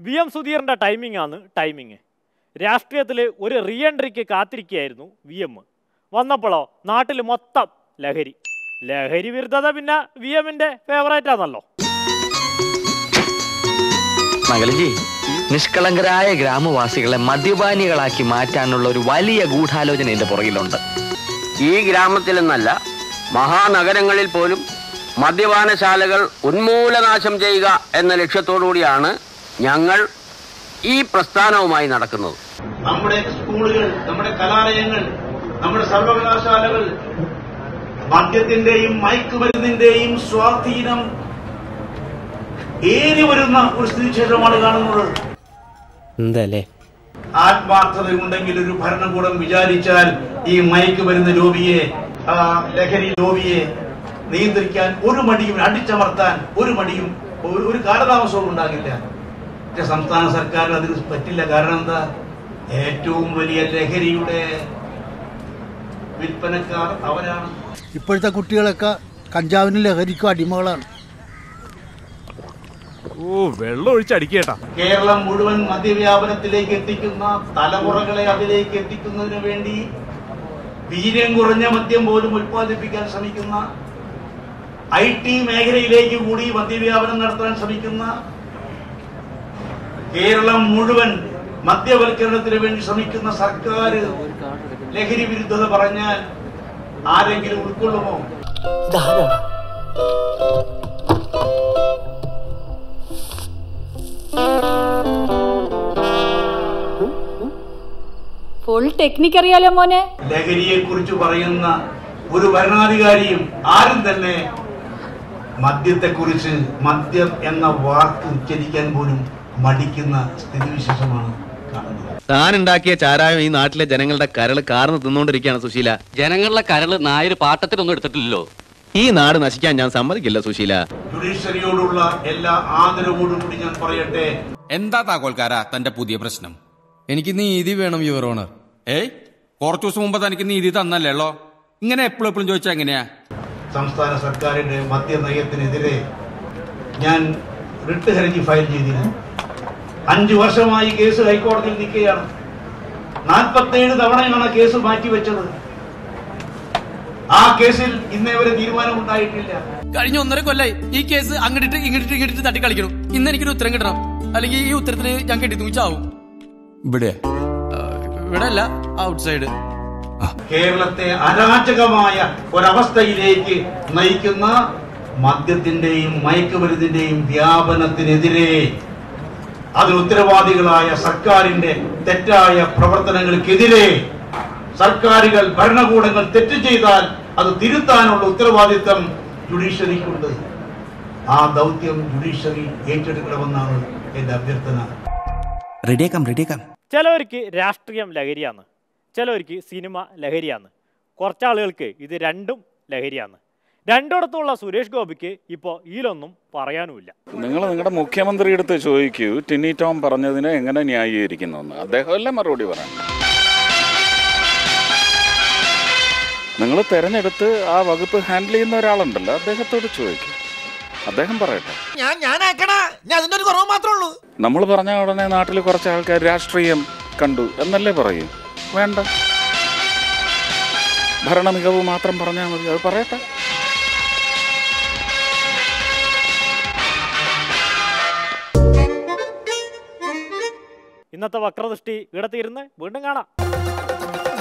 V M സുധീറിൻ്റെ timing ആണ് timing രാഷ്ട്രീയത്തിൽ ഒരു റീ എൻട്രിക്ക് കാത്തിരിക്കുകയായിരുന്നു വി എം വന്നപ്പോഴോ നാട്ടിൽ മൊത്തം ലഹരി ലഹരി വിരുദ്ധത പിന്നെ വി എമ്മിൻ്റെ ഫേവറേറ്റ് ആണല്ലോ മംഗലജി നിഷ്കളങ്കരായ ഗ്രാമവാസികളെ മദ്യപാനികളാക്കി മാറ്റാനുള്ള ഒരു വലിയ ഗൂഢാലോചന എന്റെ പുറകിലുണ്ട് ഈ ഗ്രാമത്തിലെന്നല്ല മഹാനഗരങ്ങളിൽ പോലും മദ്യപാനശാലകൾ ഉന്മൂലനാശം ചെയ്യുക എന്ന ലക്ഷ്യത്തോടുകൂടിയാണ് ഞങ്ങൾ ഈ പ്രസ്ഥാനവുമായി നടക്കുന്നത് നമ്മുടെ സ്കൂളുകൾ നമ്മുടെ കലാലയങ്ങൾ നമ്മുടെ സർവകലാശാലകൾ മദ്യത്തിന്റെയും മയക്കുമരുന്നിന്റെയും സ്വാധീനം ഏറി വരുന്ന ഒരു സ്ഥിതിവിശേഷമാണ് കാണുന്നത് എന്തല്ലേ ആത്മാർത്ഥതയുണ്ടെങ്കിൽ ഒരു ഭരണകൂടം വിചാരിച്ചാൽ ഈ മയക്കുമരുന്ന് ലോബിയെ ആ, ലഹരി ലോബിയെ നിയന്ത്രിക്കാൻ ഒരു മടിയും അടിച്ചമർത്താൻ ഒരു മടിയും ഒരു ഒരു കാലതാമസവും ഉണ്ടാകില്ല പക്ഷെ സംസ്ഥാന സർക്കാരിന് അതിന് പറ്റില്ല കാരണം എന്താ ഏറ്റവും വലിയ ലഹരിയുടെ വിൽപ്പനക്കാർ അവരാണ് ഇപ്പോഴത്തെ കുട്ടികളൊക്കെ കഞ്ചാവിനും ലഹരിക്കും അടിമകളാണ് ഓ വെള്ളം ഒഴിച്ചടിക്കേട്ടാ കേരളം മുഴുവൻ മദ്യവ്യാപനത്തിലേക്ക് എത്തിക്കുന്ന തലമുറകളെ അതിലേക്ക് എത്തിക്കുന്നതിന് വേണ്ടി വീര്യം കുറഞ്ഞ മദ്യം പോലും ഉൽപ്പാദിപ്പിക്കാൻ ശ്രമിക്കുന്ന ഐ ടി മേഖലയിലേക്ക് കൂടി മദ്യവ്യാപനം നടത്താൻ ശ്രമിക്കുന്ന കേരളം മുഴുവൻ മദ്യവൽക്കരണത്തിന് വേണ്ടി ശ്രമിക്കുന്ന സർക്കാർ ലഹരി വിരുദ്ധത പറഞ്ഞാൽ ആരെങ്കിലും ഉൾക്കൊള്ളുമോ ഫുൾ ടെക്നിക്ക് അറിയാലോ മോനെ ലഹരിയെ കുറിച്ച് പറയുന്ന ഒരു ഭരണാധികാരിയും ആരും തന്നെ മദ്യത്തെക്കുറിച്ച് മദ്യം എന്ന വാക്ക് ഉച്ചരിക്കാൻ പോലും മടിക്കുന്ന സ്ഥിതിവിശേഷമാണ് കാണുന്നത് താൻ ഉണ്ടാക്കിയ ചാരായം ഈ നാട്ടിലെ ജനങ്ങളുടെ കരള് കാർന്ന് തിന്നുകൊണ്ടിരിക്കുകയാണ് സുശീല ജനങ്ങളുടെ കരള് നായര് പാട്ടത്തിനൊന്നും എടുത്തിട്ടില്ലല്ലോ ഈ നാട് നശിക്കാൻ ഞാൻ സമ്മതിക്കില്ല സുശീല ജുഡീഷ്യറിയോടുള്ള എല്ലാ ആദരവോടും കൂടി ഞാൻ പറയട്ടെ എന്താ താക്കോൽക്കാരാ തന്റെ പുതിയ പ്രശ്നം എനിക്ക് നീതി വേണം യുവർ ഓണർ ഏയ് കുറച്ചു ദിവസം മുമ്പ് തനിക്ക് നീതി തന്നല്ലേളോ ഇങ്ങനെ എപ്പോഴും എപ്പോഴും ചോദിച്ചാ എങ്ങനെയാ സംസ്ഥാന സർക്കാരിന്റെ മദ്യനയത്തിനെതിരെ ഞാൻ റിട്ട് ഹർജി ഫയൽ ചെയ്തിരുന്നു അഞ്ചു വർഷമായി കേസ് ഹൈക്കോടതിയിൽ നിൽക്കുകയാണ് നാൽപ്പത്തേഴ് തവണയാണ് കേസ് മാറ്റിവെച്ചത് ആ കേസിൽ ഇന്നേ വരെ തീരുമാനമുണ്ടായിട്ടില്ല കഴിഞ്ഞ ഒന്നര കൊല്ലായി ഈ കേസ് അങ്ങോട്ട് ഇങ്ങോട്ട് ഇങ്ങോട്ട് തട്ടി കളിക്കണം ഇന്ന് എനിക്കൊരു ഉത്തരം കിട്ടണം അല്ലെങ്കിൽ ഈ ഉത്തരത്തിന് ഞാൻ കെട്ടി തൂച്ചാവും ഇവിടെ ഇവിടെ അല്ല ഔട്ട് സൈഡ് കേരളത്തെ അരാജകമായ ഒരവസ്ഥയിലേക്ക് നയിക്കുന്ന മദ്യത്തിന്റെയും മയക്കുമരുന്നിന്റെയും വ്യാപനത്തിനെതിരെ അതിന് ഉത്തരവാദികളായ സർക്കാരിന്റെ തെറ്റായ പ്രവർത്തനങ്ങൾക്കെതിരെ സർക്കാരുകൾ ഭരണകൂടങ്ങൾ തെറ്റ് ചെയ്താൽ അത് തിരുത്താനുള്ള ഉത്തരവാദിത്തം ജുഡീഷ്യറിക്കുണ്ട് ആ ദൗത്യം ജുഡീഷ്യറി ഏറ്റെടുക്കണമെന്നാണ് എന്റെ അഭ്യർത്ഥന റെഡിയാക്കാം റെഡിയാക്കാം ചിലവർക്ക് രാഷ്ട്രീയം ലഹരിയാണ് ചിലവർക്ക് സിനിമ ലഹരിയാണ് കുറച്ചാളുകൾക്ക് ഇത് രണ്ടും ലഹരിയാണ് രണ്ടിടത്തുള്ള സുരേഷ് ഗോപിക്ക് ഇപ്പോൾ ഇതിലൊന്നും പറയാനുമില്ല നിങ്ങൾ നിങ്ങളുടെ മുഖ്യമന്ത്രി അടുത്ത് ചോദിക്കൂ ടിനി ടോം പറഞ്ഞതിനെ എങ്ങനെ ന്യായീകരിക്കുന്നു എന്ന് അദ്ദേഹമല്ലേ മറുപടി പറയാൻ നിങ്ങൾ തെരഞ്ഞെടുത്ത് ആ വകുപ്പ് ഹാൻഡിൽ ചെയ്യുന്ന ഒരാളുണ്ടല്ലോ അദ്ദേഹത്തോട് ചോദിക്കും അദ്ദേഹം പറയട്ടെ ഞാൻ ഞാനാക്കണ ഞാൻ അതിന്റെ ഒരു കുറവ് മാത്രമേ ഉള്ളൂ നമ്മൾ പറഞ്ഞ ഉടനെ നാട്ടിൽ കുറച്ച് ആൾക്കാർ രാഷ്ട്രീയം കണ്ടു എന്നല്ലേ പറയും വേണ്ട ഭരണ മികവ് മാത്രം പറഞ്ഞാൽ മതി അത് പറയട്ടെ ഇന്നത്തെ വക്രദൃഷ്ടി ഇവിടെ തീരുന്ന് വീണ്ടും കാണാം